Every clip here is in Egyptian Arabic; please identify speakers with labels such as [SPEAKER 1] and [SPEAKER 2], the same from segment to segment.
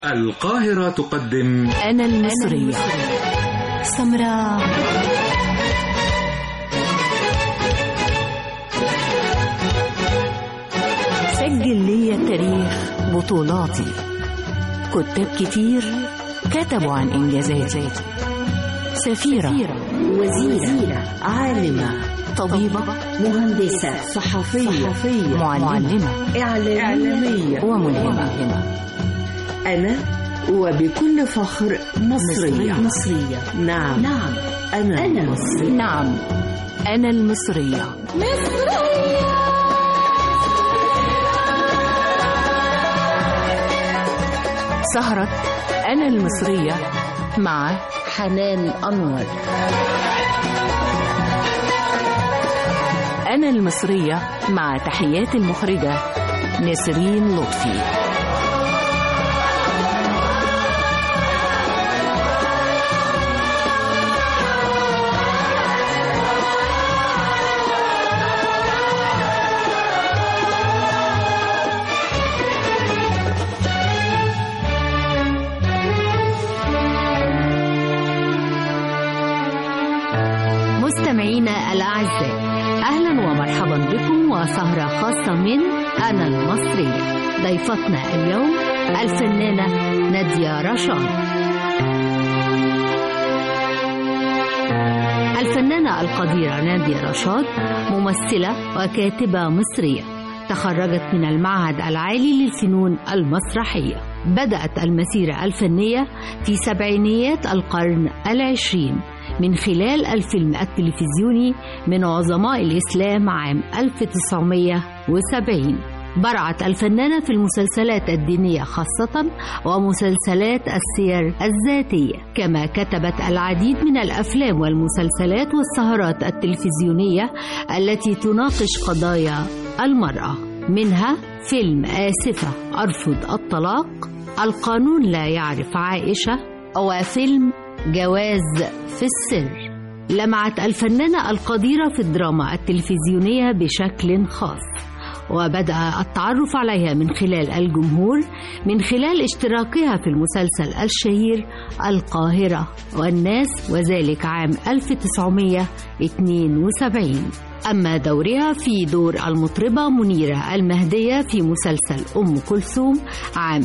[SPEAKER 1] القاهرة تقدم
[SPEAKER 2] أنا المصرية سمراء سجل لي التاريخ بطولاتي كتاب كتير كتبوا عن إنجازاتي سفيرة
[SPEAKER 3] وزيرة عالمة
[SPEAKER 2] طبيبة
[SPEAKER 3] مهندسة صحفية
[SPEAKER 2] معلمة
[SPEAKER 3] إعلامية
[SPEAKER 2] وملهمة
[SPEAKER 3] أنا وبكل فخر مصرية
[SPEAKER 2] مصرية
[SPEAKER 3] نعم نعم أنا, أنا مصرية
[SPEAKER 2] نعم أنا المصرية سهرة أنا المصرية مع
[SPEAKER 3] حنان أنور
[SPEAKER 2] أنا المصرية مع تحيات المخرجة نسرين لطفي
[SPEAKER 4] مستمعينا الأعزاء أهلا ومرحبا بكم وسهرة خاصة من أنا المصرية ضيفتنا اليوم الفنانة نادية رشاد الفنانة القديرة نادية رشاد ممثلة وكاتبة مصرية تخرجت من المعهد العالي للفنون المسرحية بدأت المسيرة الفنية في سبعينيات القرن العشرين من خلال الفيلم التلفزيوني من عظماء الإسلام عام 1970 برعت الفنانة في المسلسلات الدينية خاصة ومسلسلات السير الذاتية كما كتبت العديد من الأفلام والمسلسلات والسهرات التلفزيونية التي تناقش قضايا المرأة منها فيلم آسفة أرفض الطلاق القانون لا يعرف عائشة وفيلم جواز في السر لمعت الفنانة القديرة في الدراما التلفزيونية بشكل خاص وبدأ التعرف عليها من خلال الجمهور من خلال اشتراكها في المسلسل الشهير القاهرة والناس وذلك عام 1972 أما دورها في دور المطربة منيرة المهدية في مسلسل أم كلثوم عام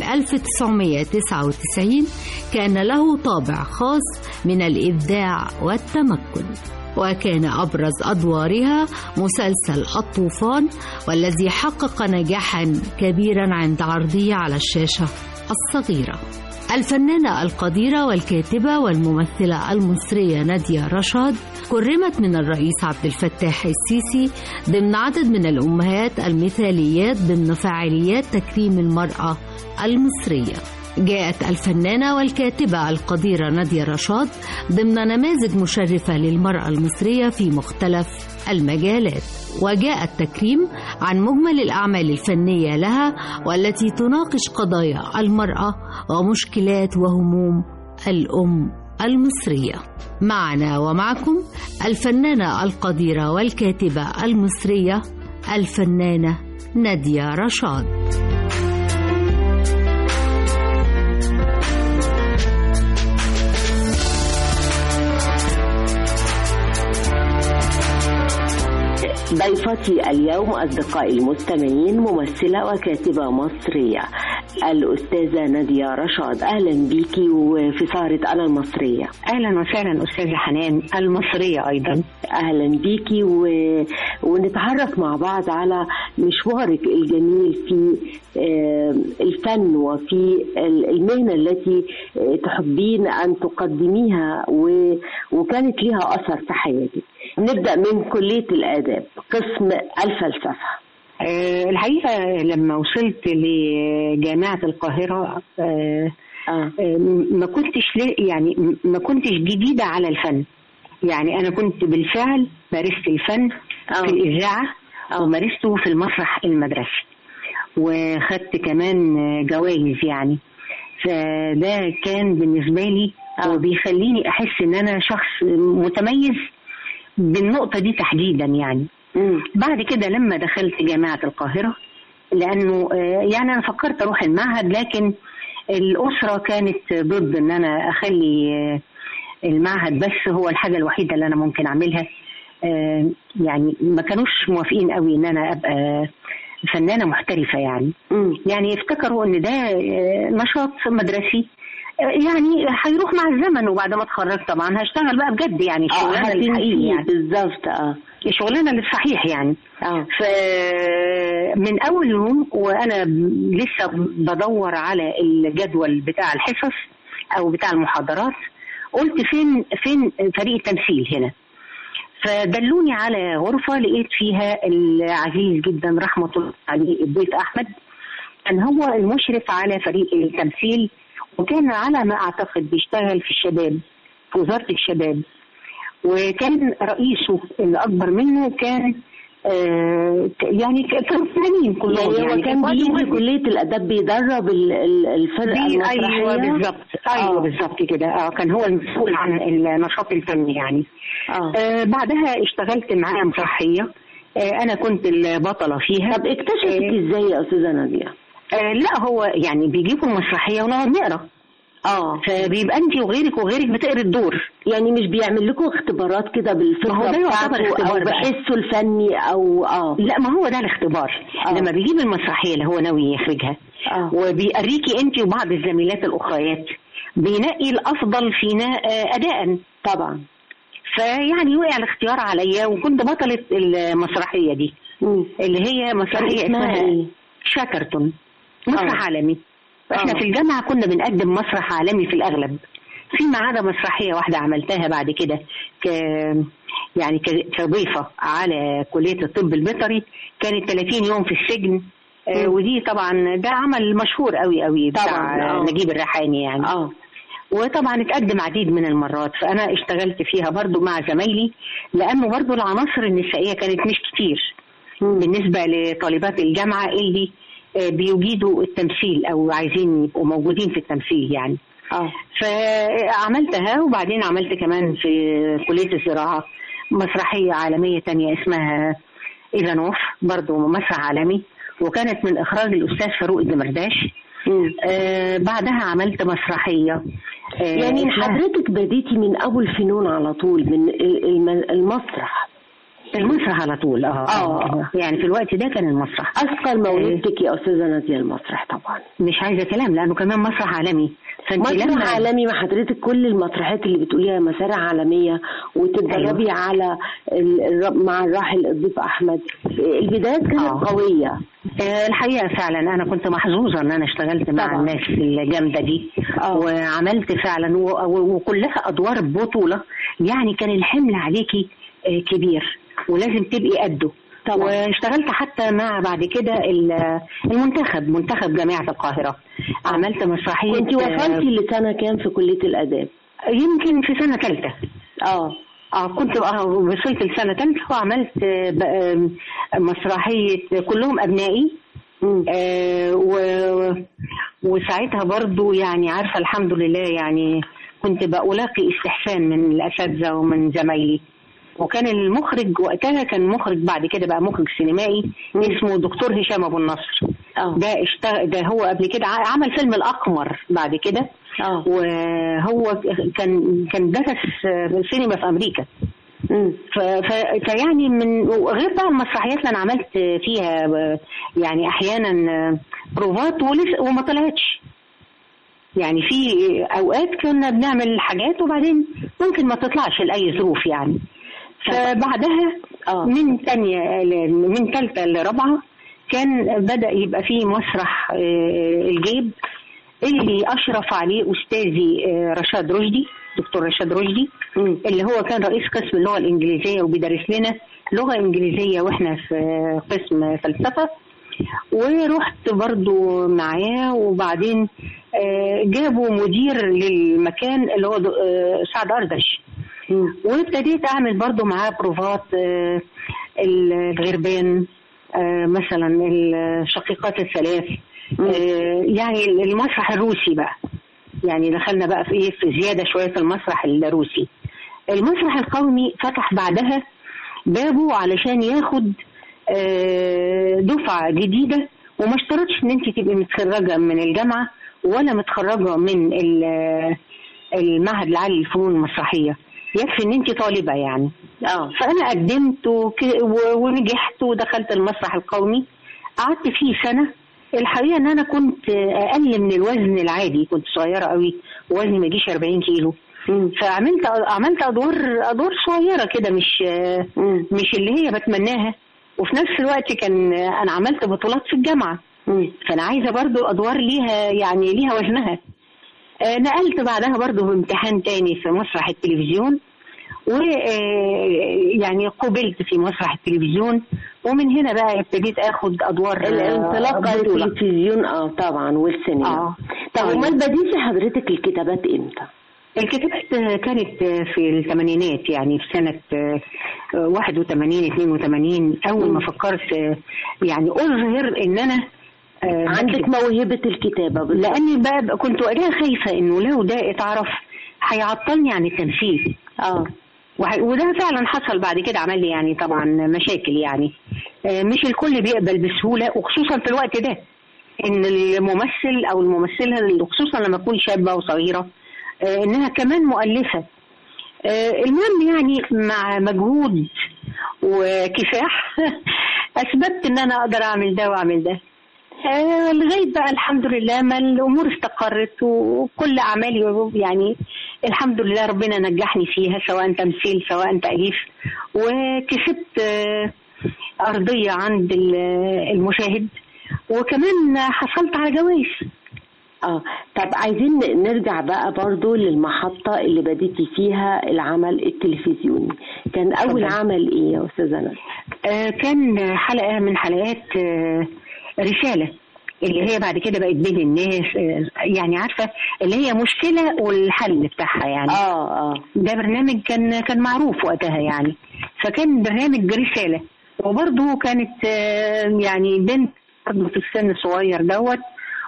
[SPEAKER 4] 1999 كان له طابع خاص من الإبداع والتمكن وكان أبرز أدوارها مسلسل الطوفان والذي حقق نجاحا كبيرا عند عرضه على الشاشة الصغيرة الفنانة القديرة والكاتبة والممثلة المصرية نادية رشاد كرمت من الرئيس عبد الفتاح السيسي ضمن عدد من الأمهات المثاليات ضمن فعاليات تكريم المرأة المصرية جاءت الفنانة والكاتبة القديرة نادية رشاد ضمن نماذج مشرفة للمرأة المصرية في مختلف المجالات وجاء التكريم عن مجمل الأعمال الفنية لها والتي تناقش قضايا المرأة ومشكلات وهموم الأم المصرية معنا ومعكم الفنانة القديرة والكاتبة المصرية الفنانة نادية رشاد
[SPEAKER 5] ضيفتي اليوم أصدقائي المستمعين ممثلة وكاتبة مصرية الأستاذة نادية رشاد أهلا بيكي وفي سهرة أنا المصرية
[SPEAKER 6] اهلا وسهلا استاذه حنان المصريه ايضا
[SPEAKER 5] أهلا بيكي و... ونتعرف مع بعض على مشوارك الجميل في آه، الفن وفي ال- المهنة التي آه، تحبين أن تقدميها و... وكانت لها أثر في حياتك نبدأ من كلية الآداب قسم الفلسفة
[SPEAKER 6] أه الحقيقه لما وصلت لجامعه القاهره أه
[SPEAKER 5] آه.
[SPEAKER 6] آه، ما كنتش لا- يعني م- ما كنتش جديده على الفن يعني انا كنت بالفعل مارست الفن
[SPEAKER 5] آه.
[SPEAKER 6] في الاذاعه
[SPEAKER 5] آه.
[SPEAKER 6] ومارسته في المسرح المدرسي وخدت كمان جوائز يعني فده كان بالنسبه لي
[SPEAKER 5] آه.
[SPEAKER 6] وبيخليني احس ان انا شخص متميز بالنقطه دي تحديدا يعني
[SPEAKER 5] مم.
[SPEAKER 6] بعد كده لما دخلت جامعة القاهرة لأنه آه، يعني أنا فكرت أروح المعهد لكن الاسره كانت ضد ان انا اخلي آه، المعهد بس هو الحاجه الوحيده اللي انا ممكن اعملها آه، يعني ما كانوش موافقين قوي ان انا ابقى فنانه محترفه يعني
[SPEAKER 5] مم.
[SPEAKER 6] يعني افتكروا ان ده آه، نشاط مدرسي آه، يعني هيروح مع الزمن وبعد ما اتخرج طبعا هشتغل بقى بجد يعني
[SPEAKER 5] اه
[SPEAKER 6] الشغلانه
[SPEAKER 5] هتنسي
[SPEAKER 6] الحقيقيه يعني
[SPEAKER 5] بالظبط اه
[SPEAKER 6] الشغلانه اللي صحيح يعني
[SPEAKER 5] اه
[SPEAKER 6] فمن اول يوم وانا لسه بدور على الجدول بتاع الحصص او بتاع المحاضرات قلت فين فين فريق التمثيل هنا فدلوني على غرفه لقيت فيها العزيز جدا رحمه الله عليه الضيف احمد كان هو المشرف على فريق التمثيل وكان على ما اعتقد بيشتغل في الشباب في وزاره الشباب وكان رئيسه اللي اكبر منه كان آه يعني كانوا فنانين كلهم
[SPEAKER 5] يعني هو كان
[SPEAKER 6] كانوا
[SPEAKER 5] بيجي
[SPEAKER 6] مهندس.
[SPEAKER 5] كليه الاداب بيدرب ال- ال- الفرقه
[SPEAKER 6] دي
[SPEAKER 5] المسرحيه
[SPEAKER 6] ايوه بالظبط ايوه
[SPEAKER 5] آه.
[SPEAKER 6] بالظبط كده اه كان هو المسؤول عن النشاط الفني يعني
[SPEAKER 5] اه
[SPEAKER 6] آه بعدها اشتغلت معاه مسرحيه آه انا كنت البطله فيها
[SPEAKER 5] طب اكتشفت ازاي يا استاذه ناديه؟
[SPEAKER 6] آه لا هو يعني بيجيبوا المسرحيه ونقعد نقرا
[SPEAKER 5] اه
[SPEAKER 6] فبيبقى انت وغيرك وغيرك بتقري الدور
[SPEAKER 5] يعني مش بيعمل لكم اختبارات كده
[SPEAKER 6] ما
[SPEAKER 5] بالفكره
[SPEAKER 6] هو ده يعتبر
[SPEAKER 5] بتاعته
[SPEAKER 6] اختبار
[SPEAKER 5] او
[SPEAKER 6] بقى.
[SPEAKER 5] بحسه الفني او اه
[SPEAKER 6] لا ما هو ده الاختبار
[SPEAKER 5] آه.
[SPEAKER 6] لما بيجيب المسرحيه اللي هو ناوي يخرجها
[SPEAKER 5] اه
[SPEAKER 6] وبيوريكي انت وبعض الزميلات الاخريات بينقي الافضل فينا آه، اداء
[SPEAKER 5] طبعا
[SPEAKER 6] فيعني وقع الاختيار عليا وكنت بطلة المسرحية دي
[SPEAKER 5] مم.
[SPEAKER 6] اللي هي مسرحية
[SPEAKER 5] اسمها
[SPEAKER 6] اسمها
[SPEAKER 5] ايه؟
[SPEAKER 6] شاترتون مسرح
[SPEAKER 5] آه.
[SPEAKER 6] عالمي احنا
[SPEAKER 5] آه.
[SPEAKER 6] في الجامعة كنا بنقدم مسرح عالمي في الأغلب فيما عدا مسرحية واحدة عملتها بعد كده ك يعني ك- كضيفة على كلية الطب البيطري كانت 30 يوم في السجن آه،
[SPEAKER 5] مم.
[SPEAKER 6] ودي طبعا ده عمل مشهور قوي قوي
[SPEAKER 5] طبعاً،
[SPEAKER 6] بتاع
[SPEAKER 5] آه.
[SPEAKER 6] نجيب الريحاني يعني
[SPEAKER 5] اه
[SPEAKER 6] وطبعا اتقدم عديد من المرات فانا اشتغلت فيها برضو مع زمايلي لانه برضو العناصر النسائيه كانت مش كتير
[SPEAKER 5] مم.
[SPEAKER 6] بالنسبه لطالبات الجامعه اللي آه، بيجيدوا التمثيل او عايزين يبقوا موجودين في التمثيل يعني
[SPEAKER 5] اه
[SPEAKER 6] فعملتها وبعدين عملت كمان في كليه الزراعه مسرحيه عالميه تانية اسمها ايفانوف برضو مسرح عالمي وكانت من اخراج الاستاذ فاروق الدمرداش
[SPEAKER 5] مم.
[SPEAKER 6] آه بعدها عملت مسرحيه آه
[SPEAKER 5] يعني
[SPEAKER 6] اسمها-
[SPEAKER 5] حضرتك بديتي من ابو الفنون على طول من ال- الم- المسرح
[SPEAKER 6] المسرح على طول اه
[SPEAKER 5] آه.
[SPEAKER 6] يعني في الوقت ده كان المسرح
[SPEAKER 5] اثقل مولدتك يا استاذه ناديه المسرح طبعا
[SPEAKER 6] مش عايزه كلام لانه كمان مسرح عالمي فانت لما
[SPEAKER 5] مسرح عالمي مع حضرتك كل المسرحيات اللي بتقوليها مسارح عالميه وتتدربي
[SPEAKER 6] أيوة.
[SPEAKER 5] على ال- الر- مع الراحل الضيف احمد البدايات كانت
[SPEAKER 6] آه.
[SPEAKER 5] قويه
[SPEAKER 6] آه الحقيقه فعلا انا كنت محظوظه ان انا اشتغلت مع
[SPEAKER 5] طبعا.
[SPEAKER 6] الناس الجامده دي
[SPEAKER 5] آه.
[SPEAKER 6] وعملت فعلا و- و- وكلها ادوار بطوله يعني كان الحمل عليكي آه كبير ولازم تبقي قده
[SPEAKER 5] طبعا.
[SPEAKER 6] واشتغلت حتى مع بعد كده ال- المنتخب منتخب جامعه القاهره عملت مسرحيه
[SPEAKER 5] كنت
[SPEAKER 6] آه،
[SPEAKER 5] وصلتي لسنه كام في كليه الاداب
[SPEAKER 6] يمكن في سنه ثالثه
[SPEAKER 5] اه
[SPEAKER 6] اه كنت آه، وصلت لسنه ثالثه وعملت آه، بقى، آه، مسرحيه كلهم ابنائي
[SPEAKER 5] مم.
[SPEAKER 6] آه، و- وساعتها برضو يعني عارفه الحمد لله يعني كنت بلاقي استحسان من الاساتذه ومن زمايلي وكان المخرج وقتها كان مخرج بعد كده بقى مخرج سينمائي اسمه دكتور هشام ابو النصر
[SPEAKER 5] اه
[SPEAKER 6] ده اشتغل ده هو قبل كده ع- عمل فيلم الاقمر بعد كده
[SPEAKER 5] اه
[SPEAKER 6] وهو كان كان درس سينما في امريكا
[SPEAKER 5] مم.
[SPEAKER 6] ف- ف- فيعني من غير بقى المسرحيات اللي انا عملت فيها ب- يعني احيانا بروفات ولس- وما طلعتش يعني في اوقات كنا بنعمل حاجات وبعدين ممكن ما تطلعش لاي ظروف يعني فبعدها
[SPEAKER 5] اه
[SPEAKER 6] من تانية ل- من ثالثة لرابعة كان بدأ يبقى فيه مسرح آه، الجيب اللي أشرف عليه أستاذي آه، رشاد رشدي دكتور رشاد رشدي
[SPEAKER 5] مم.
[SPEAKER 6] اللي هو كان رئيس قسم اللغة الإنجليزية وبيدرس لنا لغة إنجليزية وإحنا في قسم فلسفة ورحت برضو معاه وبعدين آه، جابوا مدير للمكان اللي هو د- آه، سعد أردش
[SPEAKER 5] مم.
[SPEAKER 6] وابتديت اعمل برضو معاه بروفات آه، الغربان آه، مثلا الشقيقات الثلاث آه، يعني المسرح الروسي بقى يعني دخلنا بقى في ايه في زياده شويه في المسرح الروسي المسرح القومي فتح بعدها بابه علشان ياخد آه، دفعه جديده وما اشترطش ان انت تبقي متخرجه من الجامعه ولا متخرجه من ال- المعهد العالي للفنون المسرحيه يكفي ان انت طالبه يعني
[SPEAKER 5] اه
[SPEAKER 6] فانا قدمت وك- و- ونجحت ودخلت المسرح القومي قعدت فيه سنه الحقيقه ان انا كنت اقل من الوزن العادي كنت صغيره قوي وزني ما يجيش 40 كيلو
[SPEAKER 5] مم.
[SPEAKER 6] فعملت عملت ادوار ادوار صغيره كده مش
[SPEAKER 5] مم.
[SPEAKER 6] مش اللي هي بتمناها وفي نفس الوقت كان انا عملت بطولات في الجامعه
[SPEAKER 5] مم.
[SPEAKER 6] فانا عايزه برضو ادوار ليها يعني ليها وزنها آه، نقلت بعدها برضو بامتحان تاني في مسرح التلفزيون و آه، يعني قبلت في مسرح التلفزيون ومن هنا بقى ابتديت اخد ادوار آه،
[SPEAKER 5] الانطلاقه
[SPEAKER 6] بطولة.
[SPEAKER 5] التلفزيون اه طبعا والسينما
[SPEAKER 6] اه
[SPEAKER 5] طب
[SPEAKER 6] طيب.
[SPEAKER 5] امال بديتي حضرتك الكتابات امتى؟
[SPEAKER 6] الكتابات آه، كانت آه، في الثمانينات يعني في سنة آه، آه، 81 82 أول ما فكرت آه، يعني أظهر إن أنا آه،
[SPEAKER 5] عندك
[SPEAKER 6] بكتب.
[SPEAKER 5] موهبه الكتابه بالظبط.
[SPEAKER 6] لأني بقى كنت وقتها خايفة إنه لو ده اتعرف هيعطلني عن التمثيل
[SPEAKER 5] اه
[SPEAKER 6] وح- وده فعلا حصل بعد كده عمل لي يعني طبعا مشاكل يعني آه، مش الكل بيقبل بسهولة وخصوصا في الوقت ده ان الممثل او الممثلة خصوصا لما تكون شابة وصغيرة آه، انها كمان مؤلفة آه، المهم يعني مع مجهود وكفاح اثبتت ان انا اقدر اعمل ده واعمل ده آه، لغايه بقى الحمد لله ما الامور استقرت وكل اعمالي يعني الحمد لله ربنا نجحني فيها سواء تمثيل سواء تاليف وكسبت آه، ارضيه عند ال- المشاهد وكمان حصلت على جوائز
[SPEAKER 5] اه طب عايزين نرجع بقى برضو للمحطة اللي بديتي فيها العمل التلفزيوني كان أول
[SPEAKER 6] اتفضل.
[SPEAKER 5] عمل إيه يا أستاذة ندى؟
[SPEAKER 6] آه، كان حلقة من حلقات آه، رسالة اللي هي بعد كده بقت بين الناس آه، يعني عارفة اللي هي مشكلة والحل بتاعها يعني
[SPEAKER 5] اه اه
[SPEAKER 6] ده برنامج كان كان معروف وقتها يعني فكان برنامج رسالة وبرضه كانت آه، يعني بنت برضه في السن الصغير دوت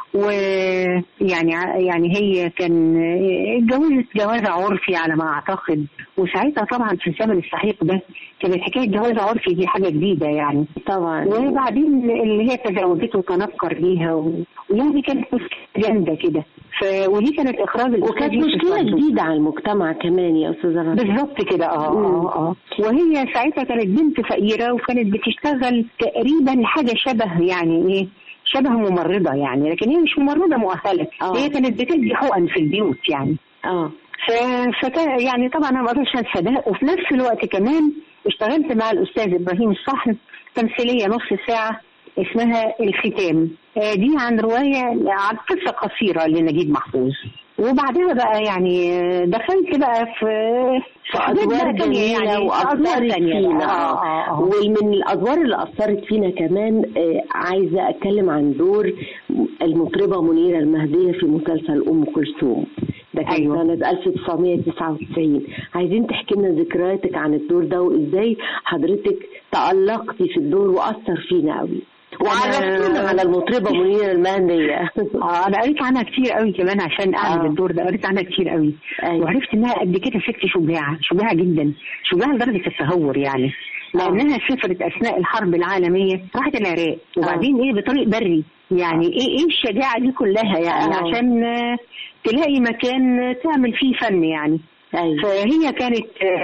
[SPEAKER 6] ويعني يعني هي كان آه، اتجوزت جواز عرفي على ما اعتقد وساعتها طبعا في الزمن السحيق ده كانت حكايه جواز عرفي دي حاجه جديده يعني
[SPEAKER 5] طبعا
[SPEAKER 6] وبعدين اللي هي تزوجت وتنكر ليها و- ويعني كانت مشكله جامده كده ف... ودي كانت اخراج الأستاذ
[SPEAKER 5] وكانت
[SPEAKER 6] يوسف
[SPEAKER 5] مشكلة
[SPEAKER 6] برضه.
[SPEAKER 5] جديدة على المجتمع كمان يا أستاذة ندى
[SPEAKER 6] بالظبط كده اه
[SPEAKER 5] مم.
[SPEAKER 6] اه اه وهي ساعتها كانت بنت فقيره وكانت بتشتغل تقريبا حاجه شبه يعني ايه شبه ممرضه يعني لكن هي مش ممرضه مؤهله
[SPEAKER 5] آه.
[SPEAKER 6] هي كانت بتدي حقن في البيوت يعني
[SPEAKER 5] اه
[SPEAKER 6] ف- فكان يعني طبعا انا ما اقدرش انسى ده وفي نفس الوقت كمان اشتغلت مع الاستاذ ابراهيم الصحن تمثيليه نص ساعه اسمها الختام آه، دي عن روايه عن قصه قصيره لنجيب محفوظ وبعدها بقى يعني آه، دخلت بقى في في حاجات
[SPEAKER 5] أدوار
[SPEAKER 6] بقى تانية
[SPEAKER 5] جميلة
[SPEAKER 6] في أدوار
[SPEAKER 5] وأثرت
[SPEAKER 6] تانية
[SPEAKER 5] فينا
[SPEAKER 6] بقى.
[SPEAKER 5] آه.
[SPEAKER 6] آه، آه.
[SPEAKER 5] ومن الأدوار اللي أثرت فينا كمان آه عايزة أتكلم عن دور المطربة منيرة المهدية في مسلسل أم كلثوم ده كان
[SPEAKER 6] أيوة.
[SPEAKER 5] سنة 1999 عايزين تحكي لنا ذكرياتك عن الدور ده وإزاي حضرتك تألقتي في الدور وأثر فينا قوي وعرفتونا على المطربة منيرة المهدية
[SPEAKER 6] اه انا قريت عنها كتير قوي كمان عشان اعمل
[SPEAKER 5] آه.
[SPEAKER 6] الدور ده قريت عنها كتير قوي
[SPEAKER 5] أيوة.
[SPEAKER 6] وعرفت انها قد كده ست شجاعه شجاعه جدا شجاعه لدرجه التهور يعني لانها سافرت اثناء الحرب العالميه راحت العراق وبعدين ايه بطريق بري يعني ايه ايه الشجاعه دي كلها يعني
[SPEAKER 5] آه.
[SPEAKER 6] عشان آه، تلاقي مكان تعمل فيه فن يعني
[SPEAKER 5] أيوة.
[SPEAKER 6] فهي كانت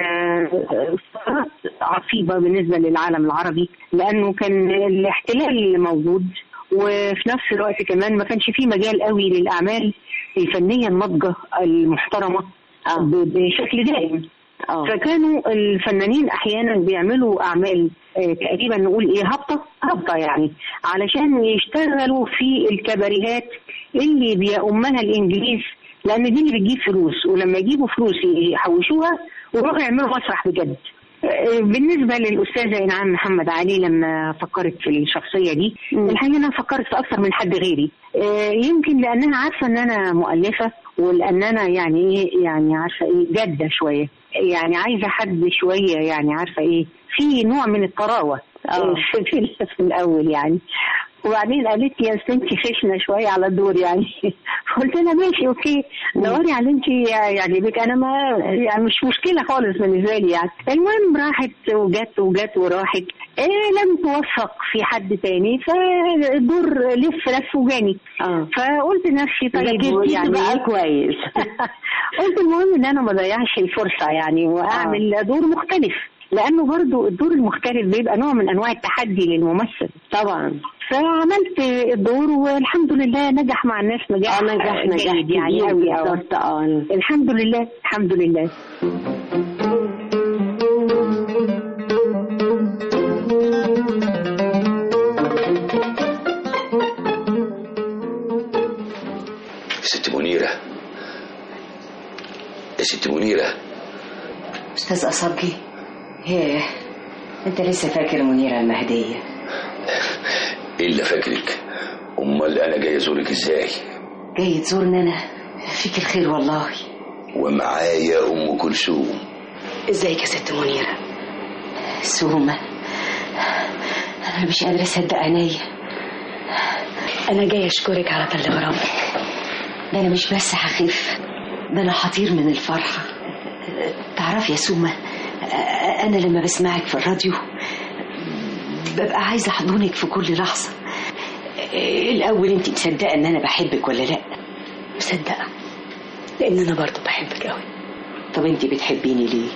[SPEAKER 6] آه، فترات عصيبة بالنسبة للعالم العربي لأنه كان الاحتلال موجود وفي نفس الوقت كمان ما كانش فيه مجال قوي للأعمال الفنية الناضجة المحترمة
[SPEAKER 5] آه.
[SPEAKER 6] ب- بشكل دائم
[SPEAKER 5] اه
[SPEAKER 6] فكانوا الفنانين احيانا بيعملوا اعمال آه، تقريبا نقول ايه هابطه هابطه يعني علشان يشتغلوا في الكباريهات اللي بيأمها الانجليز لان دي اللي بتجيب فلوس ولما يجيبوا فلوس يحوشوها ويروحوا يعملوا مسرح بجد آه، بالنسبة للأستاذة إنعام محمد علي لما فكرت في الشخصية دي
[SPEAKER 5] مم.
[SPEAKER 6] الحقيقة أنا فكرت في أكثر من حد غيري آه، يمكن لأنها عارفة إن أنا مؤلفة ولأن أنا يعني إيه يعني عارفة إيه جادة شوية يعني عايزة حد شوية يعني عارفة إيه في نوع من الطراوة
[SPEAKER 5] آه.
[SPEAKER 6] في, في, في الأول يعني وبعدين قالت لي يا أستاذ انت خشنه شويه على الدور يعني قلت لها ماشي اوكي دوري على انت يعجبك انا ما يعني مش مشكله خالص بالنسبه لي يعني المهم راحت وجت وجت وراحت إيه لم توفق في حد تاني فالدور لف لف وجاني
[SPEAKER 5] اه
[SPEAKER 6] فقلت لنفسي طيب
[SPEAKER 5] ذاكرتيكي
[SPEAKER 6] يعني
[SPEAKER 5] بقى كويس
[SPEAKER 6] قلت المهم ان انا ما اضيعش الفرصه يعني واعمل دور مختلف لانه برضو الدور المختلف بيبقى نوع من انواع التحدي للممثل
[SPEAKER 5] طبعا
[SPEAKER 6] فعملت الدور والحمد لله نجح مع الناس نجاح
[SPEAKER 5] اه نجح نجح
[SPEAKER 6] جيد يعني
[SPEAKER 5] كبير
[SPEAKER 6] قوي قوي
[SPEAKER 5] بالظبط اه
[SPEAKER 6] الحمد لله الحمد لله
[SPEAKER 7] ست منيرة يا ست منيرة
[SPEAKER 8] أستاذ أصبجي ياه أنت لسه فاكر منيرة المهدية
[SPEAKER 7] ايه اللي فاكرك امال انا جاي ازورك ازاي
[SPEAKER 8] جاي تزورني أنا فيك الخير والله
[SPEAKER 7] ومعايا ام كلثوم
[SPEAKER 8] ازيك يا ست منيرة سومة أنا مش قادرة أصدق عينيا أنا جاي أشكرك على تلغرامك ده أنا مش بس هخف ده أنا هطير من الفرحة تعرفي يا سومة أنا لما بسمعك في الراديو ببقى عايزة أحضنك في كل لحظة الأول أنت مصدقة إن أنا بحبك ولا لأ؟
[SPEAKER 9] مصدقة لأن أنا برضو بحبك أوي
[SPEAKER 8] طب أنت بتحبيني ليه؟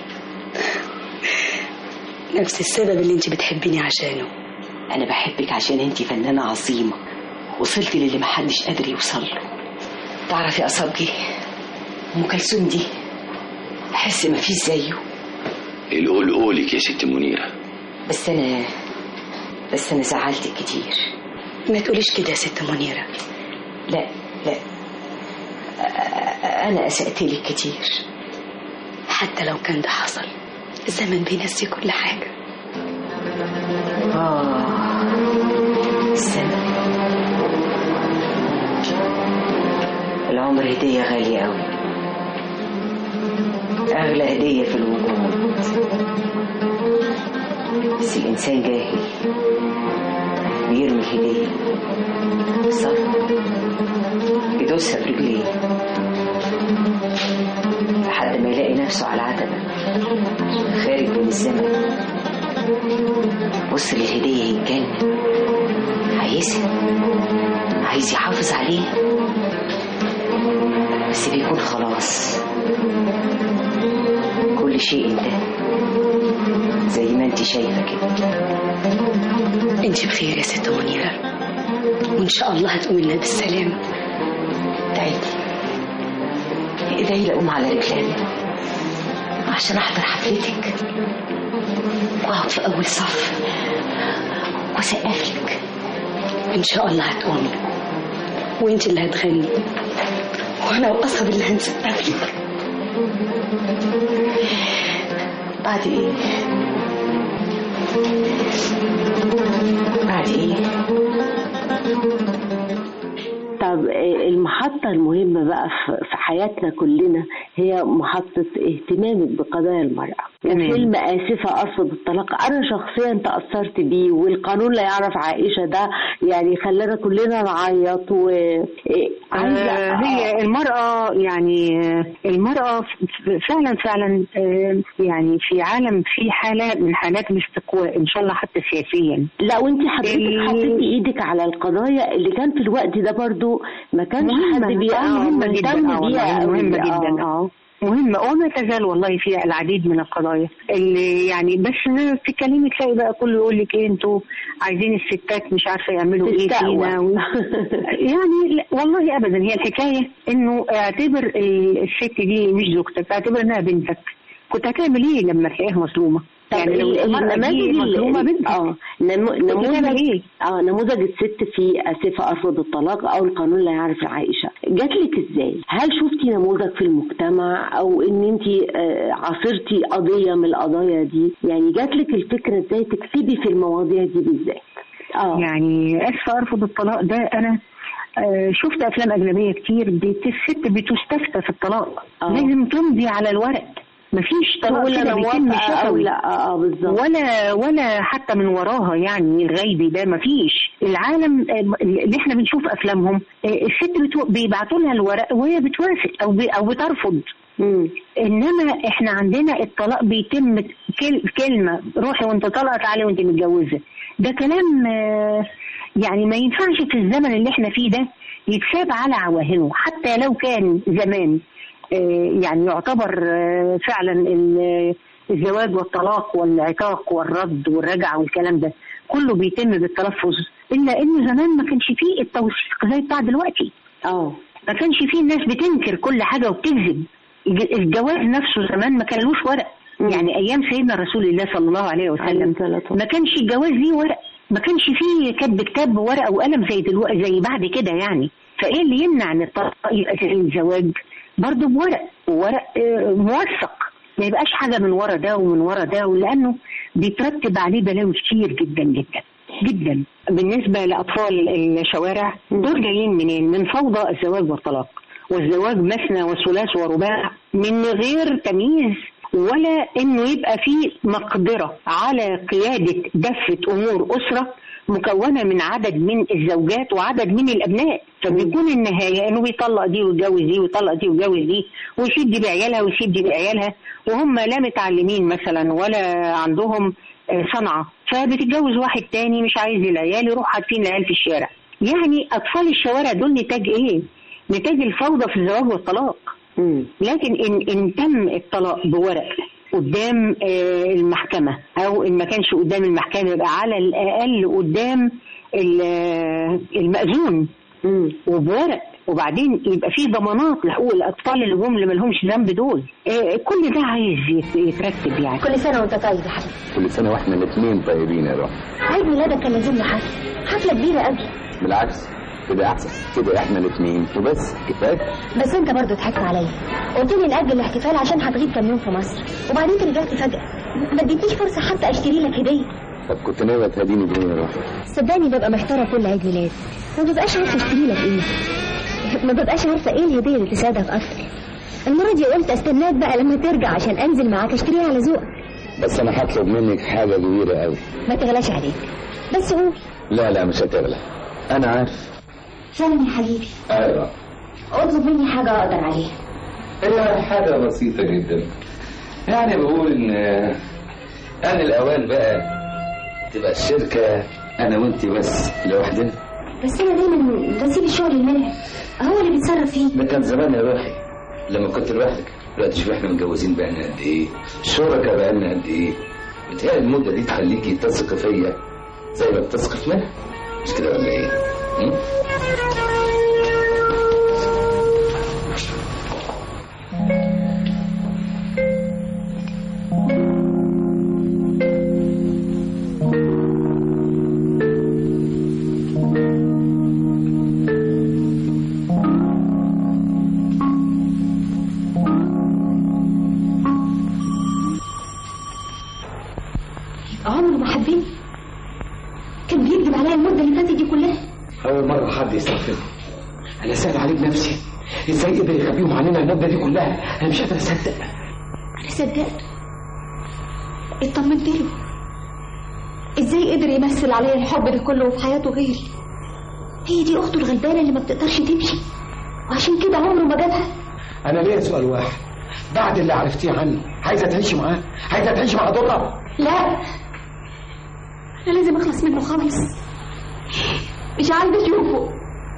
[SPEAKER 9] نفس السبب اللي أنت بتحبيني عشانه
[SPEAKER 8] أنا بحبك عشان أنت فنانة عظيمة وصلت للي محدش قادر يوصل له تعرفي يا أصابجي أم كلثوم دي بحس مفيش زيه
[SPEAKER 7] القول قولك يا ست منيرة
[SPEAKER 8] بس أنا بس أنا زعلتك كتير
[SPEAKER 9] ما تقوليش كده يا ست منيرة
[SPEAKER 8] لا لا أ- أنا أسأت لك كتير
[SPEAKER 9] حتى لو كان ده حصل الزمن بينسي كل حاجة
[SPEAKER 8] آه السنة العمر هدية غالية أوي أغلى هدية في الوجود بس الإنسان جاهل بيرمي الهدية صح يدوسها برجليه لحد ما يلاقي نفسه على العتبة خارج من الزمن بص للهدية يتجنن عايزها عايز يحافظ عليها بس بيكون خلاص كل شيء انتهى زي ما انت شايفة كده
[SPEAKER 9] أنت بخير يا ست منيرة وإن شاء الله هتقومي لنا بالسلامة
[SPEAKER 8] تعالي ايدي لأقوم على رجلي عشان احضر حفلتك واقعد في اول صف واسقف لك
[SPEAKER 9] إن شاء الله هتقومي وأنت اللي هتغني وأنا وقصب اللي هنسقف لك
[SPEAKER 8] بعد ايه بعد ايه
[SPEAKER 5] طب آه، المحطة المهمة بقى في في حياتنا كلنا هي محطة اهتمامك بقضايا المرأة
[SPEAKER 6] تمام.
[SPEAKER 5] فيلم آسفة أرفض الطلاق أنا شخصيا تأثرت بيه والقانون لا يعرف عائشة ده يعني خلانا كلنا نعيط و إيه، عايزة
[SPEAKER 6] آه، هي المرأة يعني آه، المرأة ف- فعلا فعلا آه، يعني في عالم في حالة من حالات الاستقواء إن شاء الله حتى سياسيا
[SPEAKER 5] لا وانت حضرتك
[SPEAKER 6] ال-
[SPEAKER 5] حطيتي ايدك على القضايا اللي كان في الوقت ده برضو ما كانش حد
[SPEAKER 6] مهمة
[SPEAKER 5] بي-
[SPEAKER 6] آه،
[SPEAKER 5] آه،
[SPEAKER 6] مهمة جدا
[SPEAKER 5] مهتم
[SPEAKER 6] آه،
[SPEAKER 5] بيها
[SPEAKER 6] والله
[SPEAKER 5] قوي.
[SPEAKER 6] مهمة
[SPEAKER 5] آه.
[SPEAKER 6] جدا اه مهمة وما تزال والله فيها العديد من القضايا اللي يعني بس تتكلمي تلاقي بقى كله يقول لك ايه انتوا عايزين الستات مش عارفه يعملوا ايه
[SPEAKER 5] تستقوى.
[SPEAKER 6] فينا و... يعني لا والله ابدا هي الحكايه انه اعتبر ال- الست دي مش زوجتك اعتبر انها بنتك كنت هتعمل ايه لما تلاقيها مظلومه؟
[SPEAKER 5] طب
[SPEAKER 6] يعني لو
[SPEAKER 5] ال-
[SPEAKER 6] المرأة
[SPEAKER 5] النماذج
[SPEAKER 6] دي
[SPEAKER 5] ال-
[SPEAKER 6] مظلومه بنتك
[SPEAKER 5] اه نمو-
[SPEAKER 6] بتعمل
[SPEAKER 5] نموذج
[SPEAKER 6] ايه؟
[SPEAKER 5] اه نموذج الست في اسفه ارفض الطلاق او القانون لا يعرف العائشه جات لك ازاي هل شفتي نموذج في المجتمع او ان انت آه عاصرتي قضيه من القضايا دي يعني جات لك الفكره ازاي تكتبي في المواضيع دي بالذات اه
[SPEAKER 6] يعني اسفه ارفض الطلاق ده انا آه، شفت افلام اجنبيه كتير بت- الست بتستفتى في الطلاق
[SPEAKER 5] آه.
[SPEAKER 6] لازم تمضي على الورق مفيش طلاق
[SPEAKER 5] تقول
[SPEAKER 6] كده
[SPEAKER 5] انا
[SPEAKER 6] بيتم
[SPEAKER 5] موافقه او
[SPEAKER 6] شفوي
[SPEAKER 5] لا اه, آه بالظبط
[SPEAKER 6] ولا ولا حتى من وراها يعني الغيبي ده مفيش العالم آه، اللي احنا بنشوف افلامهم آه، الست بتو- بيبعتوا لها الورق وهي بتوافق او بي- او بترفض
[SPEAKER 5] مم.
[SPEAKER 6] انما احنا عندنا الطلاق بيتم كل كلمه روحي وانت طالعه تعالي وانت متجوزه ده كلام آه، يعني ما ينفعش في الزمن اللي احنا فيه ده يتساب على عواهنه حتى لو كان زمان آه، يعني يعتبر آه، فعلا ال- الزواج والطلاق والعتاق والرد والرجعه والكلام ده كله بيتم بالتلفظ الا ان زمان ما كانش فيه التوثيق زي بتاع دلوقتي
[SPEAKER 5] اه
[SPEAKER 6] ما كانش فيه الناس بتنكر كل حاجه وبتكذب الج- الجواز نفسه زمان ما كانلوش ورق يعني ايام سيدنا رسول الله صلى الله عليه وسلم ما كانش الجواز ليه ورق ما كانش فيه كتب كتاب بورقه وقلم زي دلوقتي زي بعد كده يعني فايه اللي يمنع ان الطلاق يبقى زي الزواج برضه بورق وورق آه، موثق ما يبقاش حاجه من ورا ده ومن ورا ده لانه بيترتب عليه بلاوي كتير جدا جدا جدا بالنسبه لاطفال الشوارع دول جايين منين؟ من فوضى الزواج والطلاق والزواج مثنى وثلاث ورباع من غير تمييز ولا انه يبقى في مقدره على قياده دفه امور اسره مكونه من عدد من الزوجات وعدد من الابناء فبيكون النهايه انه بيطلق دي ويتجوز دي ويطلق دي ويتجوز دي ويسيب دي بعيالها ويسيب دي بعيالها وهم لا متعلمين مثلا ولا عندهم آه، صنعه فبتتجوز واحد تاني مش عايز العيال يروح حاطين العيال في الشارع يعني اطفال الشوارع دول نتاج ايه؟ نتاج الفوضى في الزواج والطلاق لكن ان ان تم الطلاق بورق قدام آه، المحكمه او ان ما كانش قدام المحكمه يبقى على الاقل قدام ال- آه، المأذون وبورق وبعدين يبقى في ضمانات لحقوق الاطفال اللي هم اللي ما لهمش ذنب دول آه، كل ده عايز يت- يترتب يعني
[SPEAKER 8] كل سنة وانت طيب يا حبيبي
[SPEAKER 7] كل سنه واحنا الاثنين طيبين يا روح
[SPEAKER 8] عيد ميلادك كان لازم له حفلة حفلة كبيرة قوي
[SPEAKER 7] بالعكس كده احسن كده احنا الاثنين وبس كفايه
[SPEAKER 8] بس انت برضه ضحكت عليا قلت لي نأجل الاحتفال عشان هتغيب كام يوم في مصر وبعدين انت رجعت فجأة ما اديتنيش فرصة حتى اشتري لك هدية
[SPEAKER 7] طب كنت ناوي تهديني بايه يا روح
[SPEAKER 8] صدقني ببقى محتارة كل عيد ميلاد ما ببقاش عارفة اشتري لك ايه ما ببقاش عارفة ايه الهدية اللي تساعدك اكتر المرة دي قلت استناك بقى لما ترجع عشان انزل معاك اشتريها على ذوقك
[SPEAKER 7] بس انا هطلب منك حاجه كبيره قوي
[SPEAKER 8] ما تغلاش عليك بس قول
[SPEAKER 7] لا لا مش هتغلى انا عارف
[SPEAKER 8] فعلا يا حبيبي
[SPEAKER 7] ايوه
[SPEAKER 8] اطلب مني حاجة اقدر عليها
[SPEAKER 7] هي حاجة بسيطة جدا يعني بقول إن أنا الأوان بقى تبقى الشركة أنا وأنت بس لوحدنا
[SPEAKER 8] بس انا دايما بسيب الشغل لمنى هو اللي بيتصرف فيه
[SPEAKER 7] ده كان زمان يا روحي لما كنت لوحدك دلوقتي شوف احنا متجوزين بقالنا قد إيه شركة بقالنا قد إيه بتهيألي المدة دي تخليكي تثقي فيا زي ما بتثقي في منى مش كده ولا إيه؟ م?
[SPEAKER 8] عمره ما حبني كان بيكذب عليا المدة اللي فاتت دي كلها
[SPEAKER 10] أول مرة حد يستغفر أنا سائل عليك نفسي إزاي قدر يخبيهم عننا المدة دي كلها أنا مش قادر أصدق
[SPEAKER 8] انا صدقت اطمنت له ازاي قدر يمثل عليا الحب ده كله وفي حياته غيري هي دي اخته الغلبانه اللي ما بتقدرش تمشي وعشان كده عمره ما جابها
[SPEAKER 10] أنا ليا سؤال واحد بعد اللي عرفتيه عنه عايزة تعيشي معاه عايزة تعيشي مع ضرة
[SPEAKER 8] لا انا لازم اخلص منه خالص مش عايزه اشوفه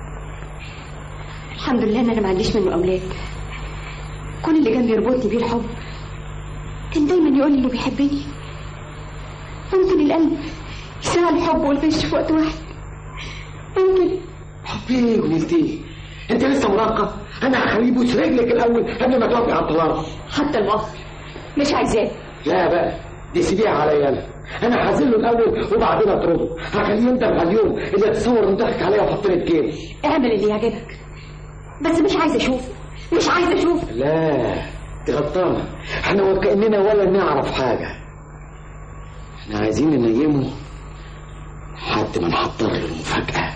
[SPEAKER 8] الحمد لله ان انا ما عنديش منه اولاد كل اللي كان بيربطني بيه الحب كان دايما يقول لي انه بيحبني ممكن القلب يساع الحب والغش في وقت واحد ممكن
[SPEAKER 10] حبي ونلتيه أنت لسه مراهقة أنا هخليه يبوس رجلك الأول قبل ما توافقي على الطلاق
[SPEAKER 8] حتى المهر مش عايزاه
[SPEAKER 10] لا بقى دي سيبيها عليا أنا أنا هعزله الأول وبعدين أطرده هخليه يندم على اليوم اللي يتصور إنه ضحك عليا وحطني في جيبي
[SPEAKER 8] اعمل اللي يعجبك بس مش عايزه اشوفه مش عايزه اشوفه
[SPEAKER 10] لا دي غلطانة احنا وكأننا ولا نعرف حاجة احنا عايزين ننيمه لحد ما نحضر له المفاجأة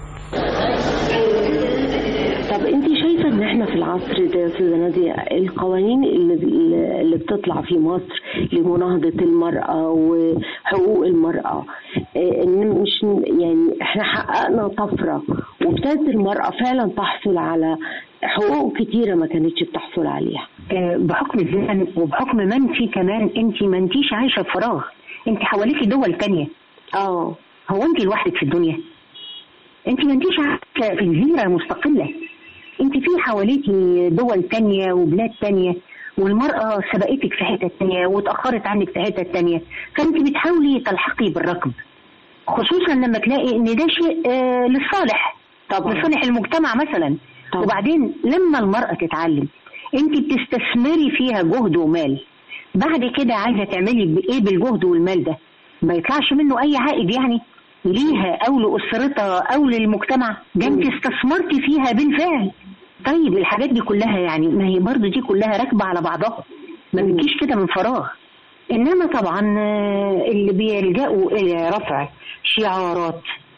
[SPEAKER 5] طب انت شايفه ان احنا في العصر ده يا استاذه ناديه القوانين اللي اللي بتطلع في مصر لمناهضه المراه وحقوق المراه اه، ان مش يعني احنا حققنا طفره وابتدت المراه فعلا تحصل على حقوق كتيرة ما كانتش بتحصل عليها
[SPEAKER 6] آه، بحكم الزمن وبحكم منفي كمان انت ما انتيش عايشه في فراغ انت حواليكي دول تانية
[SPEAKER 5] اه
[SPEAKER 6] هو انت لوحدك في الدنيا انت ما انتيش عايشه في جزيره مستقله انت في حواليكي دول تانية وبلاد تانية والمرأة سبقتك في حتة تانية واتأخرت عنك في حتة تانية فانت بتحاولي تلحقي بالركب خصوصا لما تلاقي ان ده شيء آه للصالح
[SPEAKER 5] طبعا
[SPEAKER 6] لصالح المجتمع مثلا
[SPEAKER 5] طبعا.
[SPEAKER 6] وبعدين لما المرأة تتعلم انت بتستثمري فيها جهد ومال بعد كده عايزة تعملي بايه بالجهد والمال ده ما يطلعش منه اي عائد يعني ليها او لاسرتها او للمجتمع ده انت استثمرتي فيها بالفعل طيب الحاجات دي كلها يعني ما هي برضو دي كلها راكبه على بعضها ما بتجيش كده من فراغ انما طبعا آه، اللي بيلجأوا الى رفع شعارات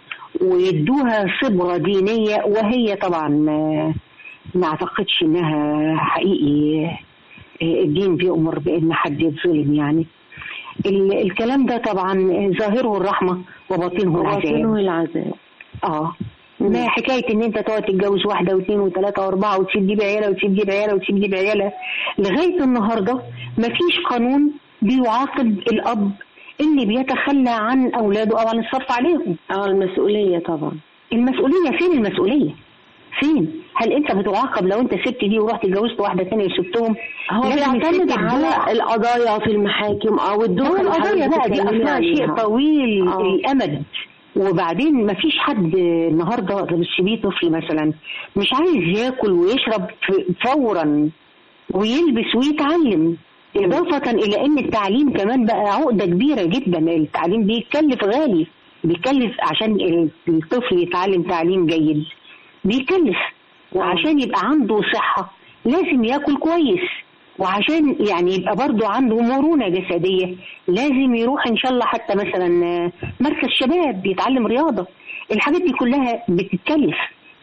[SPEAKER 6] ويدوها صبغه دينيه وهي طبعا آه، ما اعتقدش انها حقيقي آه، الدين بيأمر بان حد يتظلم يعني ال- الكلام ده طبعا ظاهره الرحمه وباطنه العذاب
[SPEAKER 5] وباطنه العذاب
[SPEAKER 6] اه ما حكايه ان انت تقعد تتجوز واحده واثنين وثلاثه واربعه وتسيب دي بعيالها وتسيب دي بعيالها وتسيب دي بعيالها لغايه النهارده مفيش قانون بيعاقب الاب اللي بيتخلى عن اولاده او عن الصرف عليهم
[SPEAKER 5] اه المسؤولية طبعا
[SPEAKER 6] المسؤوليه فين المسؤوليه؟ فين؟ هل انت بتعاقب لو انت سبت دي ورحت اتجوزت واحده ثانيه وسبتهم؟
[SPEAKER 5] هو
[SPEAKER 6] لازم
[SPEAKER 5] بيعتمد
[SPEAKER 6] الست
[SPEAKER 5] على
[SPEAKER 6] تدوق.
[SPEAKER 5] القضايا في المحاكم او الدور
[SPEAKER 6] هو
[SPEAKER 5] اللي
[SPEAKER 6] القضية
[SPEAKER 5] حضرتك
[SPEAKER 6] بقى دي
[SPEAKER 5] بتتكلمي
[SPEAKER 6] أصلها شيء
[SPEAKER 5] عليها.
[SPEAKER 6] طويل
[SPEAKER 5] آه.
[SPEAKER 6] الأمد وبعدين ما فيش حد النهارده بتسيبيه طفل مثلا مش عايز ياكل ويشرب ف- فورا ويلبس ويتعلم إضافة إلى إن التعليم كمان بقى عقدة كبيرة جدا التعليم بيتكلف غالي بيكلف عشان الطفل يتعلم تعليم جيد بيكلف وعشان يبقى عنده صحة لازم ياكل كويس وعشان يعني يبقى برضه عنده مرونة جسدية لازم يروح إن شاء الله حتى مثلا آه، مركز شباب يتعلم رياضة الحاجات دي كلها بتتكلف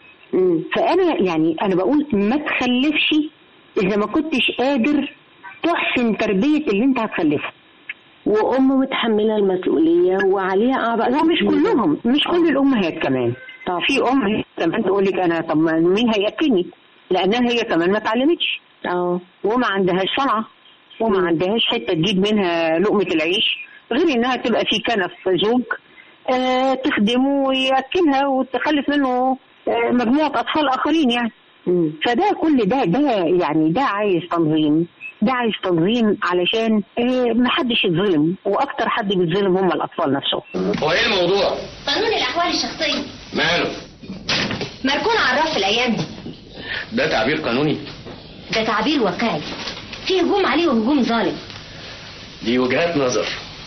[SPEAKER 6] فأنا يعني أنا بقول ما تخلفش إذا ما كنتش قادر تحسن تربية اللي أنت هتخلفه
[SPEAKER 5] وام متحمله المسؤوليه وعليها اعباء
[SPEAKER 6] ومش
[SPEAKER 5] كتيرة.
[SPEAKER 6] كلهم مش كل الأمهات كمان
[SPEAKER 5] طبعا.
[SPEAKER 6] في أم هي كمان تقول لك أنا طب ما مين هيأكلني لأنها هي كمان ما اتعلمتش
[SPEAKER 5] اه
[SPEAKER 6] وما عندهاش صنعة وما عندهاش حتة تجيب منها لقمة العيش غير إنها تبقى في كنف زوج آه تخدمه ويأكلها وتخلف منه آه مجموعة أطفال آخرين يعني
[SPEAKER 5] مم.
[SPEAKER 6] فده كل ده ده يعني ده عايز تنظيم ده عايز تنظيم علشان آه محدش يتظلم واكتر حد بيتظلم هم الاطفال نفسهم
[SPEAKER 11] هو ايه الموضوع؟
[SPEAKER 12] قانون الأحوال الشخصية
[SPEAKER 11] ماله؟
[SPEAKER 12] مركون على الرف الأيام دي
[SPEAKER 11] ده تعبير قانوني
[SPEAKER 12] ده تعبير واقعي في هجوم عليه وهجوم ظالم
[SPEAKER 11] دي وجهات نظر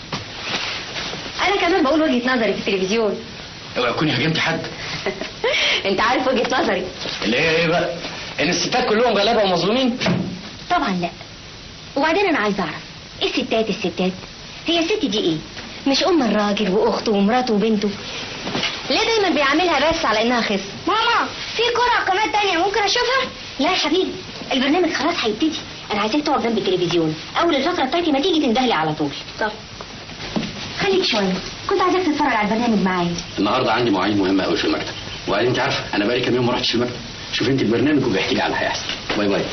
[SPEAKER 12] أنا كمان بقول وجهة نظري في التلفزيون
[SPEAKER 11] اوعى تكوني هاجمتي حد
[SPEAKER 12] أنت عارف وجهة نظري
[SPEAKER 11] اللي هي ايه بقى؟ ان الستات كلهم غلابه ومظلومين
[SPEAKER 12] طبعا لا وبعدين أنا عايزة أعرف إيه الستات الستات هي الست دي إيه مش أم الراجل وأخته ومراته وبنته ليه دايما بيعاملها بس على إنها خصم ماما في كرة على قناة تانية ممكن أشوفها لا يا حبيبي البرنامج خلاص هيبتدي أنا عايزاك تقعد جنب التلفزيون أول الفقرة بتاعتي ما تيجي تندهلي على طول طب خليك شوية كنت عايزاك تتفرج على البرنامج معايا
[SPEAKER 11] النهارده عندي مواعيد مهمه قوي في المكتب وبعدين انت عارفه انا بقالي كام يوم ما رحتش المكتب شوف انت البرنامج وبيحكي لي على اللي هيحصل باي باي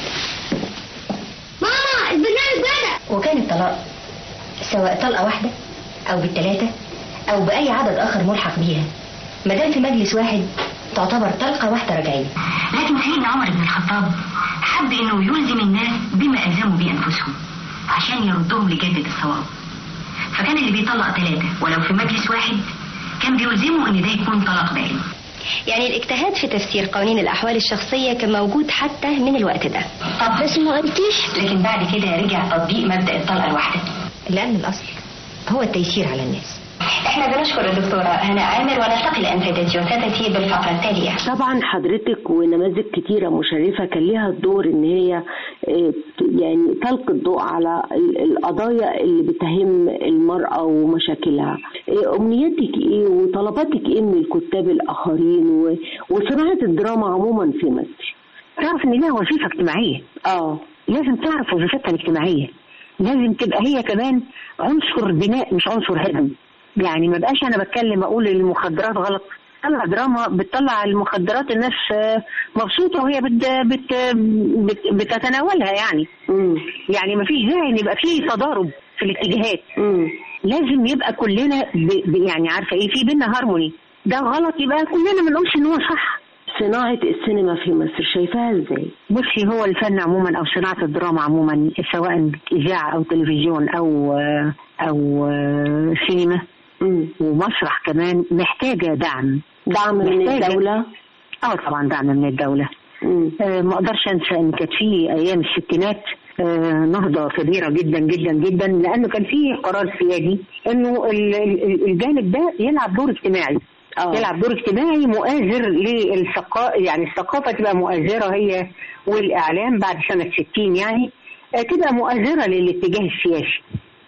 [SPEAKER 12] ماما البرنامج بدأ وكان الطلاق سواء طلقة واحدة أو بالثلاثة أو بأي عدد آخر ملحق بيها ما دام في مجلس واحد تعتبر طلقة واحدة رجعية
[SPEAKER 13] لكن سيدنا عمر بن الخطاب حب انه يلزم الناس بما الزموا به انفسهم عشان يردهم لجدة الصواب فكان اللي بيطلق ثلاثة ولو في مجلس واحد كان بيلزمه ان ده يكون طلاق بائن
[SPEAKER 12] يعني الاجتهاد في تفسير قوانين الأحوال الشخصية كان موجود حتى من الوقت ده
[SPEAKER 13] طب بس ما قلتيش لكن بعد كده رجع تطبيق مبدأ الطلقة الواحدة
[SPEAKER 12] لأن الأصل هو التيسير على الناس
[SPEAKER 13] احنا بنشكر الدكتورة هنا عامر ونلتقي الآن في ديسيون تاتي بالفقرة التالية
[SPEAKER 5] طبعا حضرتك ونماذج كتيرة مشرفة كان ليها الدور ان هي آه، يعني تلقي الضوء على ال- القضايا اللي بتهم المرأة ومشاكلها آه، امنياتك ايه وطلباتك ايه من الكتاب الاخرين و- وصناعة الدراما عموما في مصر
[SPEAKER 6] تعرف ان لها وظيفه اجتماعيه
[SPEAKER 5] اه
[SPEAKER 6] لازم تعرف وظيفتها الاجتماعيه لازم تبقى هي كمان عنصر بناء مش عنصر هدم يعني ما بقاش انا بتكلم اقول المخدرات غلط بتطلع دراما بتطلع المخدرات الناس آه، مبسوطه وهي بت بت بت بتتناولها يعني يعني ما فيش داعي ان يبقى في تضارب في الاتجاهات لازم يبقى كلنا ب ب يعني عارفه ايه في بينا هارموني ده غلط يبقى كلنا ما نقولش ان هو صح
[SPEAKER 5] صناعة السينما في مصر شايفاها ازاي؟
[SPEAKER 6] بصي هو الفن عموما او صناعه الدراما عموما سواء اذاعه او تلفزيون او او سينما ومسرح كمان محتاجه دعم
[SPEAKER 5] دعم من
[SPEAKER 6] محتاجة-
[SPEAKER 5] الدولة؟
[SPEAKER 6] اه طبعا دعم من الدوله آه ما اقدرش انسى ان كانت في ايام الستينات آه نهضه كبيره جدا جدا جدا لانه كان في قرار سيادي انه ال- ال- الجانب ده يلعب دور اجتماعي
[SPEAKER 5] آه.
[SPEAKER 6] يلعب دور اجتماعي مؤازر للثقافه يعني الثقافه تبقى مؤازره هي والاعلام بعد سنه 60 يعني آه، تبقى مؤازره للاتجاه السياسي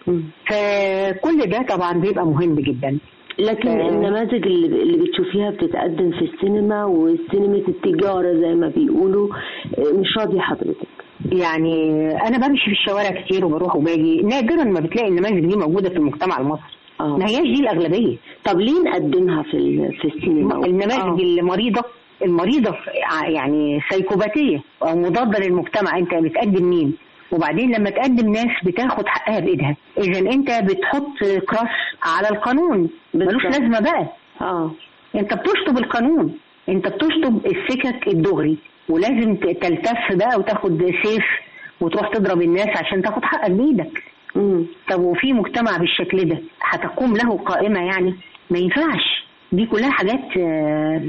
[SPEAKER 6] فكل ده طبعا بيبقى مهم جدا
[SPEAKER 5] لكن
[SPEAKER 6] آه.
[SPEAKER 5] النماذج اللي, اللي بتشوفيها بتتقدم في السينما وسينما التجارة زي ما بيقولوا آه، مش راضية حضرتك
[SPEAKER 6] يعني انا بمشي في الشوارع كتير وبروح وباجي نادرا ما بتلاقي النماذج دي موجوده في المجتمع المصري
[SPEAKER 5] آه.
[SPEAKER 6] ما هياش دي الاغلبيه
[SPEAKER 5] طب ليه نقدمها في ال- في السينما؟
[SPEAKER 6] النماذج
[SPEAKER 5] آه.
[SPEAKER 6] المريضه المريضه في- ع- يعني سيكوباتيه او مضاده للمجتمع انت بتقدم مين وبعدين لما تقدم ناس بتاخد حقها بايدها اذا انت بتحط كراس على القانون ملوش
[SPEAKER 5] بالظبط.
[SPEAKER 6] لازمه بقى
[SPEAKER 5] اه
[SPEAKER 6] انت بتشطب القانون انت بتشطب السكك الدغري ولازم ت- تلتف بقى وتاخد سيف وتروح تضرب الناس عشان تاخد حقك بايدك طب وفي مجتمع بالشكل ده هتقوم له قائمه يعني ما ينفعش دي كلها حاجات آه،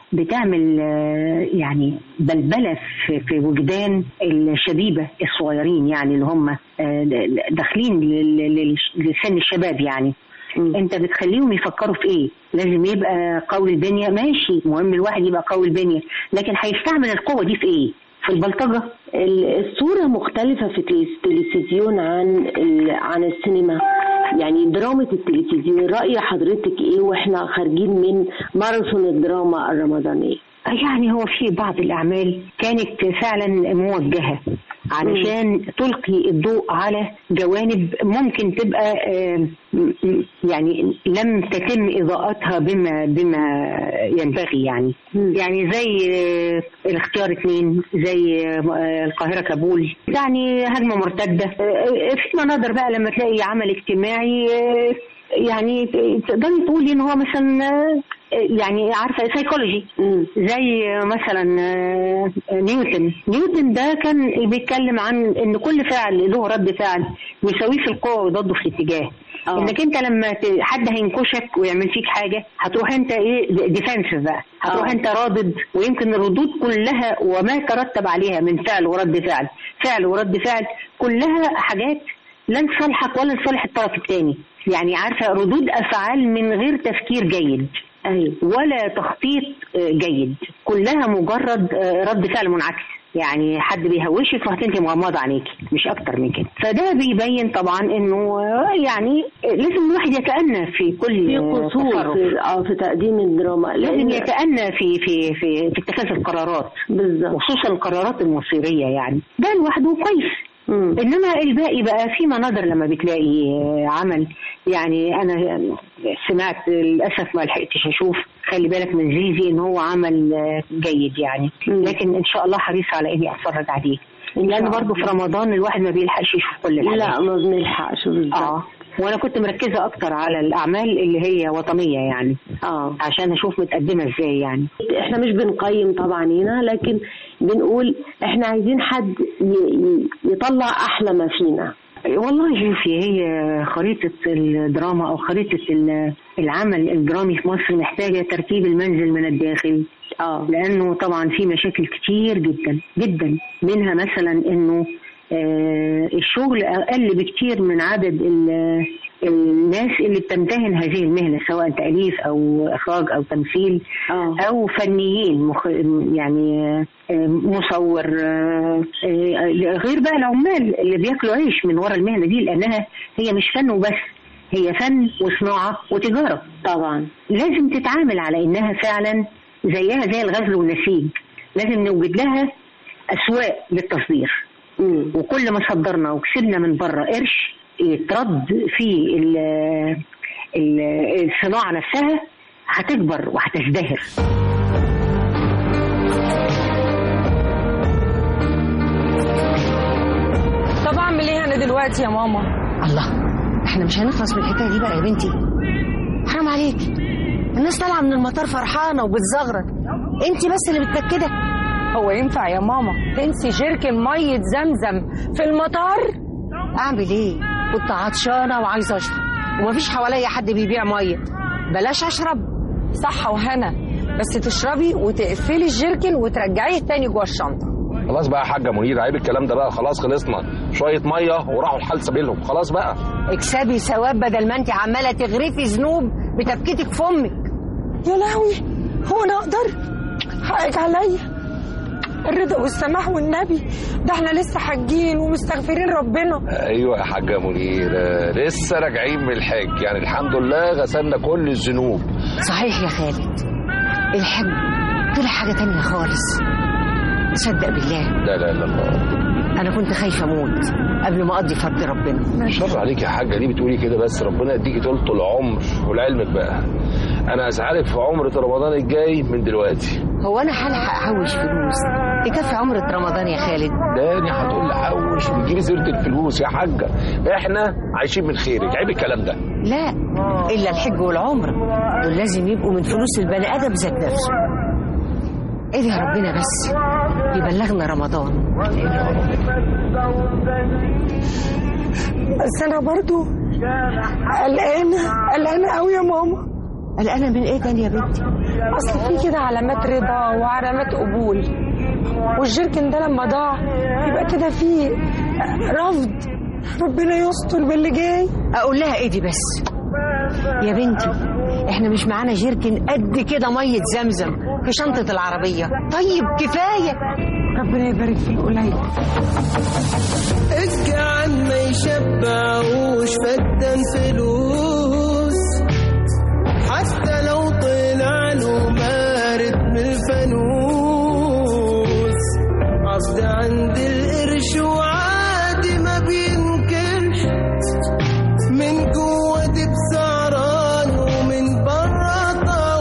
[SPEAKER 6] بتعمل آه، يعني بلبله في في وجدان الشبيبه الصغيرين يعني اللي هم آه، داخلين لل- لل- لسن الشباب يعني انت بتخليهم يفكروا في ايه لازم يبقى قوي البنيه ماشي مهم الواحد يبقى قوي البنيه لكن هيستعمل القوه دي في ايه في البلطجه
[SPEAKER 5] ال- الصورة مختلفة في التلفزيون عن ال- عن السينما يعني دراما التلفزيون رأي حضرتك ايه واحنا خارجين من ماراثون الدراما الرمضانية؟
[SPEAKER 6] يعني هو في بعض الأعمال كانت فعلا موجهة علشان تلقي الضوء على جوانب ممكن تبقى آه، م- م- يعني لم تتم إضاءتها بما بما ينبغي يعني يعني زي آه، الاختيار اثنين زي آه، القاهرة كابول يعني هجمة مرتدة آه، في مناظر بقى لما تلاقي عمل اجتماعي آه، يعني تقدري تقولي ان هو مثلا آه، يعني عارفه سايكولوجي زي مثلا آه، نيوتن نيوتن ده كان بيتكلم عن ان كل فعل له رد فعل يساويه في القوه ويضاده في الاتجاه
[SPEAKER 5] آه.
[SPEAKER 6] انك انت لما ت- حد هينكشك ويعمل فيك حاجه هتروح انت ايه ديفensive بقى هتروح
[SPEAKER 5] آه.
[SPEAKER 6] انت رادد ويمكن الردود كلها وما ترتب عليها من فعل ورد فعل فعل ورد فعل كلها حاجات لا لصالحك ولا لصالح الطرف الثاني يعني عارفه ردود افعال من غير تفكير جيد
[SPEAKER 5] أيوة.
[SPEAKER 6] ولا تخطيط آه، جيد كلها مجرد آه، رد فعل منعكس يعني حد بيهوشك فهت انت مغمضه عينيكي مش اكتر من كده فده بيبين طبعا انه آه، يعني لازم الواحد يتأنى في كل
[SPEAKER 5] في
[SPEAKER 6] آه،
[SPEAKER 5] قصور
[SPEAKER 6] تصرف.
[SPEAKER 5] في اه في تقديم الدراما
[SPEAKER 6] لازم
[SPEAKER 5] لأن-
[SPEAKER 6] يتأنى في في في في اتخاذ القرارات
[SPEAKER 5] بالظبط
[SPEAKER 6] وخصوصا القرارات المصيرية يعني ده لوحده كويس انما الباقي بقى في مناظر لما بتلاقي آه، عمل يعني انا سمعت للاسف ما لحقتش اشوف خلي بالك من زيزي ان هو عمل آه، جيد يعني لكن ان شاء الله حريص على اني اتفرج عليه لان برضه في رمضان الواحد ما بيلحقش يشوف كل الحاجات
[SPEAKER 5] لا ما بنلحقش بالظبط
[SPEAKER 6] اه وانا كنت مركزه اكتر على الاعمال اللي هي وطنيه يعني
[SPEAKER 5] اه
[SPEAKER 6] عشان اشوف متقدمه ازاي يعني
[SPEAKER 5] احنا مش بنقيم طبعا هنا لكن بنقول احنا عايزين حد ي- ي- يطلع احلى ما فينا
[SPEAKER 6] والله شوفي هي خريطة الدراما أو خريطة ال- العمل الدرامي في مصر محتاجة ترتيب المنزل من الداخل
[SPEAKER 5] اه
[SPEAKER 6] لأنه طبعا في مشاكل كتير جدا جدا منها مثلا إنه آه، الشغل أقل بكتير من عدد ال- الناس اللي بتمتهن هذه المهنة سواء تأليف أو إخراج أو تمثيل
[SPEAKER 5] آه.
[SPEAKER 6] أو فنيين مخ... يعني آه، مصور آه، آه، غير بقى العمال اللي بياكلوا عيش من ورا المهنة دي لأنها هي مش فن وبس هي فن وصناعة وتجارة
[SPEAKER 5] طبعا
[SPEAKER 6] لازم تتعامل على إنها فعلا زيها زي الغزل والنسيج لازم نوجد لها أسواق للتصدير وكل ما صدرنا وكسبنا من بره قرش يترد في ال- ال- الصناعة نفسها هتكبر وهتزدهر
[SPEAKER 14] طب اعمل ايه انا دلوقتي يا ماما
[SPEAKER 8] الله احنا مش هنخلص من الحكايه دي بقى يا بنتي حرام عليك الناس طالعه من المطار فرحانه وبتزغرط انت بس اللي متنكده
[SPEAKER 14] هو ينفع يا ماما تنسي جيركن ميه زمزم في المطار
[SPEAKER 8] اعمل ايه كنت عطشانه وعايزه اشرب ومفيش حواليا حد بيبيع ميه بلاش اشرب
[SPEAKER 14] صح وهنا بس تشربي وتقفلي الجيركن وترجعيه تاني جوه الشنطه
[SPEAKER 15] خلاص بقى يا حاجه منير عيب الكلام ده بقى خلاص خلصنا شويه ميه وراحوا الحال سبيلهم خلاص بقى
[SPEAKER 8] اكسبي ثواب بدل ما انت عماله تغرفي ذنوب بتبكيتك في امك
[SPEAKER 14] يا لهوي هو انا اقدر حقك عليا الرضا والسماح والنبي ده احنا لسه حاجين ومستغفرين ربنا
[SPEAKER 15] ايوه يا حاجه منير آه، لسه راجعين من الحج يعني الحمد لله غسلنا كل الذنوب
[SPEAKER 8] صحيح يا خالد الحج طلع حاجه تانية خالص صدق بالله
[SPEAKER 15] لا لا لا الله
[SPEAKER 8] انا كنت خايفه اموت قبل ما اقضي فرض ربنا
[SPEAKER 15] شر عليك يا حاجه ليه بتقولي كده بس ربنا يديكي طول العمر ولعلمك بقى انا هسعالك في عمرة رمضان الجاي من دلوقتي
[SPEAKER 8] هو انا هلحق احوش فلوس يكفي عمرة رمضان يا خالد
[SPEAKER 15] تاني هتقول لي حوش وتجيبي سيره الفلوس يا حاجه احنا عايشين من خيرك عيب الكلام ده
[SPEAKER 8] لا الا الحج والعمره دول لازم يبقوا من فلوس البني ادم ذات نفسه ادعي ربنا بس يبلغنا رمضان
[SPEAKER 14] بس انا برضو قلقانه قلقانه قوي يا ماما
[SPEAKER 8] قلقانه من ايه تاني يا بنتي
[SPEAKER 14] اصل في كده علامات رضا وعلامات قبول والجيركن ده لما ضاع يبقى كده في رفض ربنا يستر باللي جاي
[SPEAKER 8] اقول لها ايه دي بس يا بنتي احنا مش معانا جيركن قد كده ميه زمزم في شنطه العربيه طيب كفايه
[SPEAKER 14] ربنا يبارك في القليل
[SPEAKER 16] الجعان ما يشبعوش فدان فلوس حتى لو طلع له مارد من الفانوس قصد عند القرش وعادي ما بينكرش من جوه دي بسعران ومن بره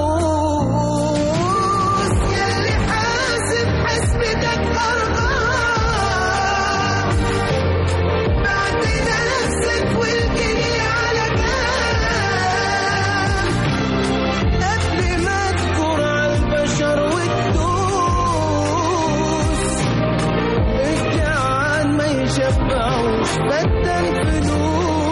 [SPEAKER 16] طاووس ياللي حاسب حسبتك ارقام بعدنا نفسك والجنيه على كام قبل ما تكون على البشر وتدوس الجعان ما يشبعوش بدل فلوس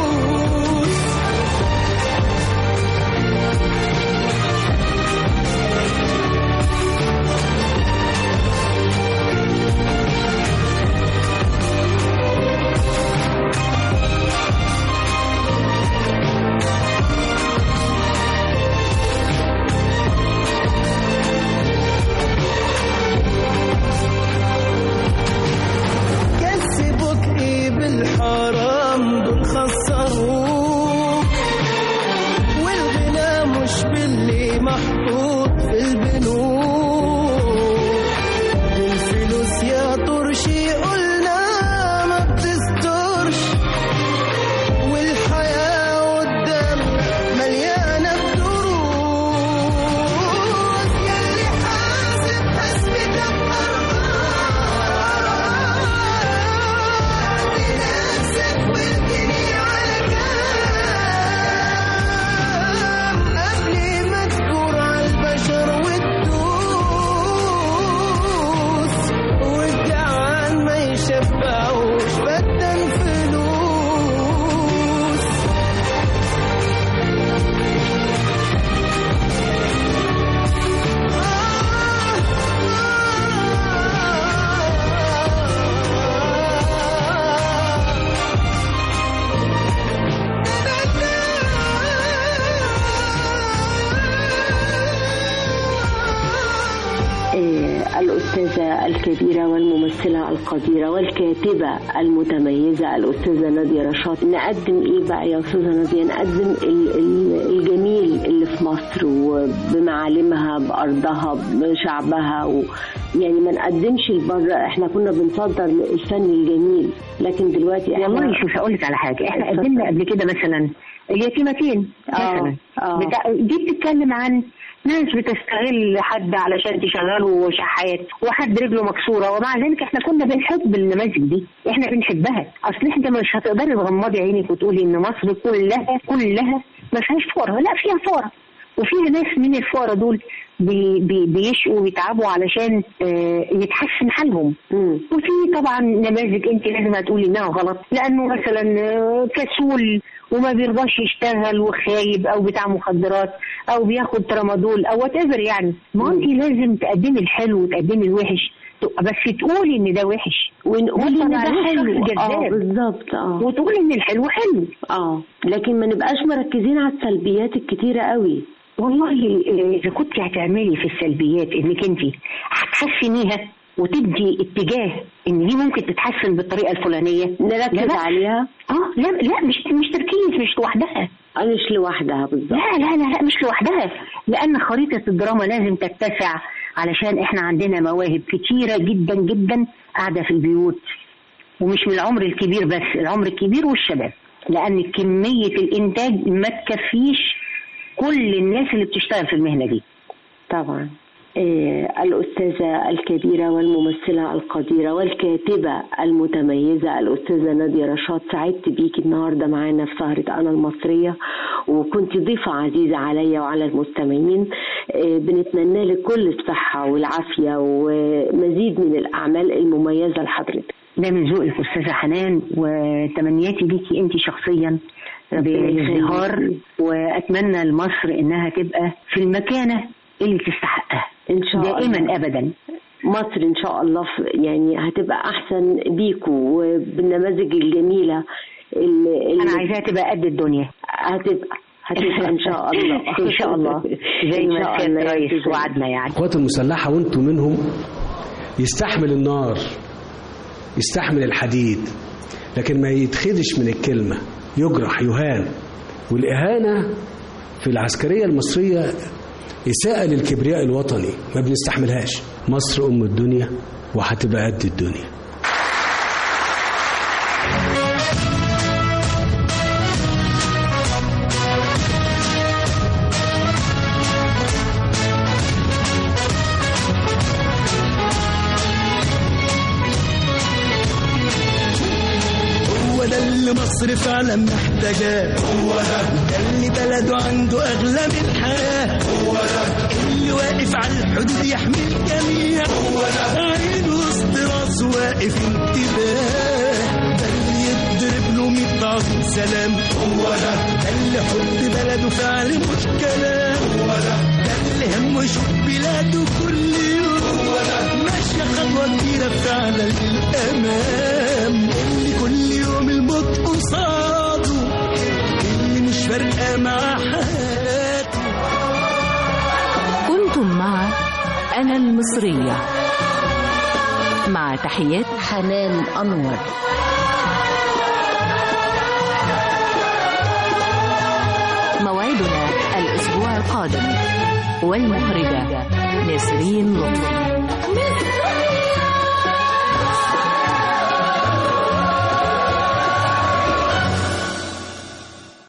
[SPEAKER 16] كسبوك ايه بالحرام دول خسروك والغنى مش باللي محطوط في البنوك الفلوس يا طرشي قلنا ما بتسترش والحياة قدام مليانة بدروس ياللي حاسب حسبتك نفسك والدنيا على كام قبل ما تكون على البشر وتدوس والجعان ما يشبعوش بدل فلوس
[SPEAKER 5] آه، الأستاذة الكبيرة والممثلة القديرة والكاتبة المتميزة الأستاذة نادية رشاد نقدم إيه بقى يا أستاذة نادية نقدم ال- ال- الجميل اللي في مصر وبمعالمها بأرضها بشعبها و يعني ما نقدمش لبره احنا كنا بنصدر الفن الجميل لكن دلوقتي احنا
[SPEAKER 6] والله شوف اقول لك على حاجه احنا قدمنا قبل كده مثلا اليتيمتين مثلا
[SPEAKER 5] آه.
[SPEAKER 6] بتاع دي بتتكلم عن ناس بتستغل حد علشان تشغله شحات وحد رجله مكسوره ومع ذلك احنا كنا بنحب النماذج دي احنا بنحبها اصل احنا مش هتقدري تغمضي عينك وتقولي ان مصر كلها كلها ما فيهاش فقراء لا فيها فقراء وفيها ناس من الفقراء دول بي بي بيشقوا ويتعبوا علشان آه يتحسن حالهم وفي طبعا نماذج انت لازم هتقولي انها غلط لانه مثلا آه، كسول وما بيرضاش يشتغل وخايب او بتاع مخدرات او بياخد ترامادول او وات ايفر يعني ما هو انت لازم تقدمي الحلو وتقدمي الوحش ت- بس تقولي ان ده وحش
[SPEAKER 5] ونقول ان ده حلو اه
[SPEAKER 6] جذاب
[SPEAKER 5] بالظبط اه
[SPEAKER 6] وتقولي ان الحلو حلو
[SPEAKER 5] اه لكن ما نبقاش مركزين على السلبيات الكتيره قوي
[SPEAKER 6] والله اذا كنت هتعملي في السلبيات انك انت هتحسنيها وتدي اتجاه ان دي ممكن تتحسن بالطريقه الفلانيه
[SPEAKER 5] نركز عليها
[SPEAKER 6] اه لا لا مش مش تركيز مش لوحدها
[SPEAKER 5] مش لوحدها بالظبط
[SPEAKER 6] لا لا لا لا مش لوحدها لان خريطه الدراما لازم تتسع علشان احنا عندنا مواهب كتيره جدا جدا قاعده في البيوت ومش من العمر الكبير بس العمر الكبير والشباب لان كميه الانتاج ما تكفيش كل الناس اللي بتشتغل في المهنه دي
[SPEAKER 5] طبعا آه الأستاذة الكبيرة والممثلة القديرة والكاتبة المتميزة الأستاذة نادية رشاد سعدت بيكي النهاردة معانا في سهرة أنا المصرية وكنت ضيفة عزيزة عليا وعلى المستمعين آه بنتمنى لك كل الصحة والعافية ومزيد من الأعمال المميزة لحضرتك
[SPEAKER 6] ده من ذوقك استاذه حنان وتمنياتي ليكي انت شخصيا بالازدهار واتمنى لمصر انها تبقى في المكانه اللي تستحقها
[SPEAKER 5] ان شاء
[SPEAKER 6] دائما
[SPEAKER 5] الله.
[SPEAKER 6] ابدا
[SPEAKER 5] مصر ان شاء الله في يعني هتبقى احسن بيكوا وبالنماذج الجميله اللي, اللي
[SPEAKER 6] انا عايزاها تبقى قد الدنيا
[SPEAKER 5] هتبقى هتبقى ان شاء الله
[SPEAKER 6] ان شاء الله زي
[SPEAKER 5] إن
[SPEAKER 6] ما
[SPEAKER 5] شاء
[SPEAKER 6] كان
[SPEAKER 5] الله يا
[SPEAKER 6] رئيس
[SPEAKER 5] أستاذة.
[SPEAKER 6] وعدنا يعني
[SPEAKER 17] القوات المسلحة وانتم منهم يستحمل النار يستحمل الحديد لكن ما يتخدش من الكلمة يجرح يهان والإهانة في العسكرية المصرية إساءة للكبرياء الوطني ما بنستحملهاش مصر أم الدنيا وهتبقى قد الدنيا
[SPEAKER 16] هو ده اللي مصر فعلا محتاجاه هو ده ده اللي بلده عنده اغلى من الحياه هو ده اللي واقف على الحدود يحمي الجميع هو ده عين وسط راسه واقف انتباه ده اللي يضرب له 100 ضعف سلام هو ده ده اللي حب بلده فعل مش كلام هو ده ده اللي همه يشوف بلاده كل يوم هو ده ماشيه خطوه كبيره فعلا للامام اللي كل يوم الموت قصاده اللي مش فارقه مع حياته
[SPEAKER 2] كنتم مع أنا المصرية مع تحيات
[SPEAKER 3] حنان أنور
[SPEAKER 2] موعدنا الأسبوع القادم والمخرجة نسرين لطفي